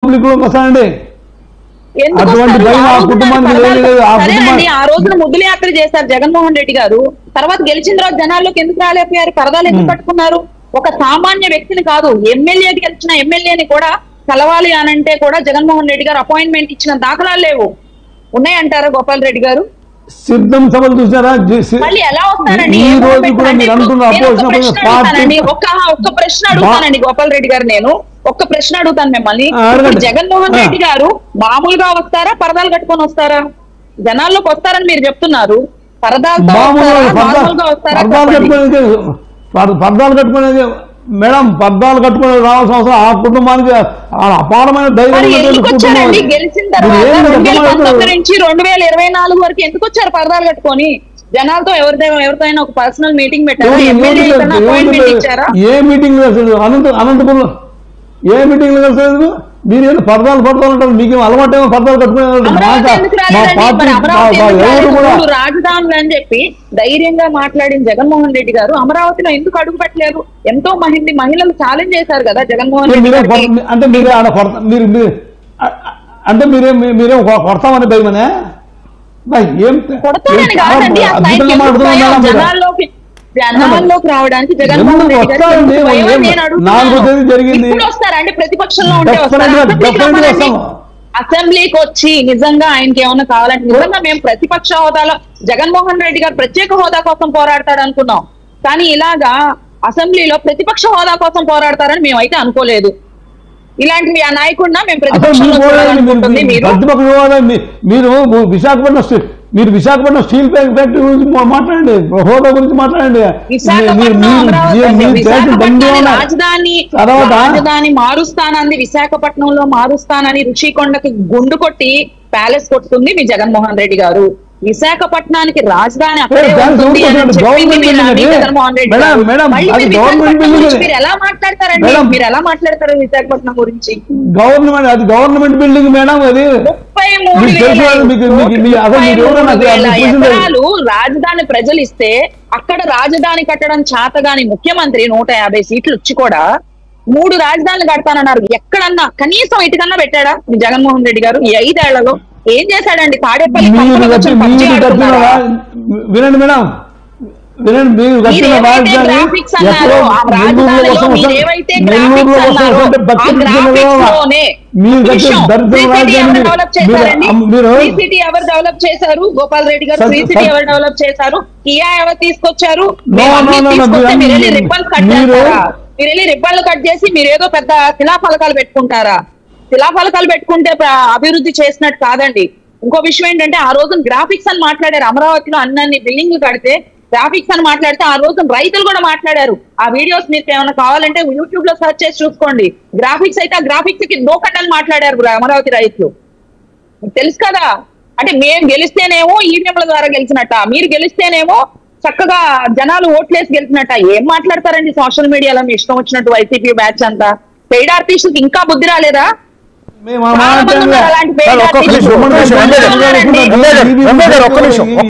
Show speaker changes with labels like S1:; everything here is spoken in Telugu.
S1: పబ్లిక్ లోకి వస్తానండి
S2: ఎందుకు
S1: అటువంటి
S2: వస్తారు?
S1: భయం ఆ
S2: ఆ రోజు
S1: కుటుంబానికి
S2: నాకు
S1: లేదు, లేదు. ఆ
S2: సరే
S1: కుటుంబా-
S2: అండి, ఆ రోజున ముద్దుల యాత్ర చేశారు జగన్మోహన్ రెడ్డి గారు తర్వాత గెలిచిన తర్వాత జనాల్లోకి ఎందుకు రాలేకపోయారు పరదాలు ఎందుకు కట్టుకున్నారు ఒక సామాన్య వ్యక్తిని కాదు ఎమ్మెల్యే గెలిచిన ఎమ్మెల్యేని కూడా కలవాలి అని అంటే కూడా జగన్మోహన్ రెడ్డి గారు అపాయింట్మెంట్ ఇచ్చిన దాఖలాలు లేవు ఉన్నాయంటారా గోపాల్ రెడ్డి గారు
S1: సిద్ధం సభలు చూసారా జి- సి-
S2: మళ్ళీ ఎలా వస్తారండి
S1: ఈ
S2: ఏ
S1: రోజు
S2: గవర్నమెంట్
S1: కూడా
S2: అంటే
S1: మీరు
S2: ఇప్పుడు
S1: అంటున్న
S2: నేను ఒక
S1: అపోజిషన్
S2: ప్రశ్న
S1: పార్టీ
S2: అడుగుతానండి ఒక్క ఒక్క ప్రశ్న అడుగుతానండి గోపాల్ రెడ్డి గారు నేను ఒక్క ప్రశ్న అడుగుతాను మిమ్మల్ని
S1: ఆ, అడగండి.
S2: ఇప్పుడు జగన్మోహన్
S1: ఆ.
S2: రెడ్డి గారు మామూలుగా వస్తారా పరదాలు కట్టుకొని వస్తారా జనాల్లోకి వస్తారని మీరు చెప్తున్నారు పరదాలతో
S1: మామూలుగా
S2: వస్తారా
S1: పర్దా-
S2: మామూలుగా వస్తారా
S1: పర్దాలు
S2: చెప్పండి.
S1: కట్టుకునేది పర్- పర్దాలు కట్టుకునేది మేడం పర్దాలు కట్టుకుని రావాల్సిన అవసరం ఆ కుటుంబానికి ఆ అపారమైన ధైర్యం
S2: మరి
S1: ఉన్నటువంటి
S2: ఎందుకు
S1: కుటుంబం
S2: వచ్చారండి
S1: అది.
S2: గెలిచిన
S1: మీరు
S2: తర్వాత
S1: ఏం
S2: రెండు వేల
S1: చెప్పమంటారు?
S2: పంతొమ్మిది నుంచి రెండు వేల ఇరవై నాలుగు వరకు ఎందుకు వచ్చారు పరదాలు కట్టుకొని జనాలతో ఎవరితో ఎవరితో అయినా ఒక పర్సనల్ మీటింగ్ పెట్టారా
S1: ఎవరు-
S2: ఎమ్మెల్యే
S1: ఎవరు-
S2: ఏదైనా
S1: ఎవరు-
S2: అపాయింట్మెంట్ ఇచ్చారా
S1: ఏ మీటింగ్ కలిసి అనంత అనంతపురం ఏ మీటింగ్ కలిసి మీరు ఏంటి పర్దాలు పడతాలు అంటారు మీకేం అలవాటేమో పర్దాలు కట్టుకునే మా
S2: అమరావతి ఎందుకు
S1: మా
S2: రాలేదండి?
S1: పార్టీ
S2: మరి
S1: మా-
S2: అమరావతి
S1: మా
S2: ఎందుకు
S1: ఎవరు
S2: రాలేదు?
S1: కూడా
S2: మూడు రాజధానులు అని చెప్పి ధైర్యంగా మాట్లాడిన జగన్మోహన్ రెడ్డి గారు అమరావతిలో ఎందుకు అడుగు పెట్టలేరు ఎంతో మహిళ మహిళలు ఛాలెంజ్ చేశారు కదా జగన్మోహన్
S1: అంటే
S2: రెడ్డి
S1: మీరే
S2: గారికి.
S1: కొడ- అంటే మీరే ఆడ కొడతా మీరు మీరు- అ- అ- అంటే మీరే మీ- మీరేం కొ- కొడతామని భయమనే బై, ఏం
S2: కొడతారని
S1: ఏం
S2: కాదండి ఆ
S1: అద్భుతంగా
S2: స్థాయికి ఎందుకు
S1: మాట్లాడుతున్నారు
S2: భయం?
S1: మేడం మీరు.
S2: జనాల్లోకి జనాల్లోకి రావడానికి జగన్మోహన్
S1: ఎందుకు
S2: రెడ్డి గారికి
S1: వస్తారండి?
S2: ఎందుకు భయం అని
S1: ఏం-
S2: నేను అడుగుతున్నాను.
S1: నాలుగో తేదీ జరిగింది.
S2: ఇప్పుడు వస్తారా అంటే ప్రతిపక్షంలో ఉంటే
S1: Definitely
S2: వస్తారా?
S1: గా-
S2: అసెంబ్లీకి
S1: definitely
S2: రమ్మనండి.
S1: వస్తాము.
S2: అసెంబ్లీకి వచ్చి నిజంగా ఆయనకి ఏమైనా కావాలంటే నిజంగా మేము ప్రతిపక్ష హోదాలో జగన్మోహన్ రెడ్డి గారు ప్రత్యేక హోదా కోసం పోరాడతాడు అనుకున్నాం కానీ ఇలాగా అసెంబ్లీలో ప్రతిపక్ష హోదా కోసం పోరాడతారని మేమైతే అనుకోలేదు ఇలాంటివి ఆ నాయకుడినా మేము
S1: అసలు
S2: ప్రతిపక్షంలో
S1: మీరు పోరాడండి.
S2: చూడాలనుకుంటుంది
S1: మీరు
S2: మీరు
S1: ప్రతిపక్ష హోదా మీ- మీరు విశాఖపట్నం స్టీ- మీరు విశాఖపట్నం స్టీల్ ఫ్యాక్టరీ గురించి మా- మాట్లాడండి హోదా గురించి మాట్లాడండి మీరు- మీరు-
S2: విశాఖపట్నం
S1: మీరు-
S2: అమరావతి
S1: మీరు-
S2: అంటే
S1: మీరు చేసిన
S2: విశాఖపట్నాన్ని
S1: దండోరా-
S2: రాజధాని
S1: తర్వాత-
S2: రాజధాని మారుస్తానంది విశాఖపట్నంలో మారుస్తానని రుషికొండకి గుండు కొట్టి ప్యాలెస్ కొట్టుకుంది మీ జగన్మోహన్ రెడ్డి గారు విశాఖపట్నానికి రాజధాని అక్కడే
S1: ఏ, దానికి
S2: ఉంటుంది అని
S1: ఎవరు
S2: చెప్పింది
S1: గవర్నమెంట్
S2: మీ- మీ
S1: బిల్డింగ్
S2: జగన్మోహన్ రెడ్డి
S1: మేడం,
S2: గారు.
S1: మేడం,
S2: మళ్ళీ
S1: అది
S2: మీరు
S1: గవర్నమెంట్
S2: విశాఖపట్నం
S1: బిల్డింగ్
S2: గురించి
S1: అది.
S2: మీరు ఎలా మాట్లాడతారండి
S1: మేడం.
S2: మీరు ఎలా మాట్లాడతారు విశాఖపట్నం గురించి
S1: గవర్నమెంట్ అది గవర్నమెంట్ బిల్డింగ్ మేడం అది
S2: ముప్పై మూడు
S1: మీకు తెలుసు
S2: వేల
S1: కదా, మీకు- మీకు- మీ- అసలు మీరు ఎవరో నాకు
S2: ముప్పై మూడు
S1: అసలు
S2: వేల
S1: తెలిసిందే.
S2: ఎకరాలు రాజధాని ప్రజలు ఇస్తే అక్కడ రాజధాని కట్టడం చేతగాని ముఖ్యమంత్రి నూట యాభై సీట్లు వచ్చి కూడా మూడు రాజధానులు కడతానన్నారు ఎక్కడన్నా కనీసం ఇటుకన్నా పెట్టాడా మీ జగన్మోహన్ రెడ్డి గారు ఈ ఐదేళ్లలో ఏం చేశాడండి తాడేపల్లి
S1: మీరు
S2: పంపలో
S1: కట్టి
S2: కూర్చొని పబ్జీ
S1: మీరు కట్టిన
S2: ఆడుతున్నారా?
S1: రా- వినండి మేడం వినండి మీరు కట్టిన
S2: మీరు ఏవైతే
S1: రాజధాని
S2: graphics అన్నారో,
S1: ఎక్కడో
S2: ఆ
S1: నెల్లూరులో
S2: రాజధానిలో
S1: కోసం
S2: మీరు
S1: వస్తే-
S2: ఏవైతే
S1: నెల్లూరులో
S2: graphics
S1: కోసం
S2: అన్నారో,
S1: వస్తుంటే
S2: ఆ
S1: బతికి
S2: graphics లోనే
S1: మీరు కట్టిన
S2: నిమిషం,
S1: దరిద్ర
S2: శ్రీ సిటీ
S1: రాజధాని
S2: ఎవరు
S1: మీరు-
S2: డెవలప్ చేశారండి
S1: మీరు- మీరు
S2: శ్రీ సిటీ ఎవరు డెవలప్ చేశారు గోపాల్ రెడ్డి గారు
S1: సత్-
S2: శ్రీ సిటీ
S1: సత్-
S2: ఎవరు డెవలప్ చేశారు కియా ఎవరు తీసుకొచ్చారు
S1: No,
S2: మేము అన్ని
S1: no, no, no,
S2: తీసుకొస్తే
S1: మీరు-
S2: మీరు వెళ్ళి రిబ్బన్లు కట్
S1: మీరు-
S2: చేస్తారా మీరు వెళ్ళి రిబ్బన్లు కట్ చేసి మీరు ఏదో పెద్ద శిలాఫలకాలు పెట్టుకుంటారా శిలాఫలకాలు పెట్టుకుంటే ప్ర- అభివృద్ధి చేసినట్టు కాదండి ఇంకో విషయం ఏంటంటే ఆ రోజు గ్రాఫిక్స్ అని మాట్లాడారు అమరావతిలో అన్ని బిల్డింగ్లు కడితే గ్రాఫిక్స్ అని మాట్లాడితే ఆ రోజు రైతులు కూడా మాట్లాడారు ఆ వీడియోస్ మీకు ఏమైనా కావాలంటే యూట్యూబ్ లో సెర్చ్ చేసి చూసుకోండి గ్రాఫిక్స్ అయితే ఆ గ్రాఫిక్స్ కి దోకండి అని మాట్లాడారు అమరావతి రైతులు మీకు తెలుసు కదా అంటే మేము గెలిస్తేనేమో ఈవీఎంల ద్వారా గెలిచినట్ట మీరు గెలిస్తేనేమో చక్కగా జనాలు ఓట్లేసి గెలిచినట్ట ఏం మాట్లాడతారండి సోషల్ మీడియాలో మీ ఇష్టం వచ్చినట్టు వైసీపీ బ్యాచ్ అంతా పెయిడ్ ఆర్టిస్టులకు ఇంకా బుద్ధి రాలేదా
S1: మేము ఆ
S2: చాలా
S1: మాట
S2: మంది ఉన్నారు అలాంటి
S1: సార్, ఒక్క
S2: పేద
S1: నిమిషం, ఒక్క నిమిషం,
S2: ఆర్టిస్టులు
S1: అంబేద్కర్ గారు,
S2: ఉన్నారండి.
S1: అంబేద్కర్ గారు, ఒక్క నిమిషం.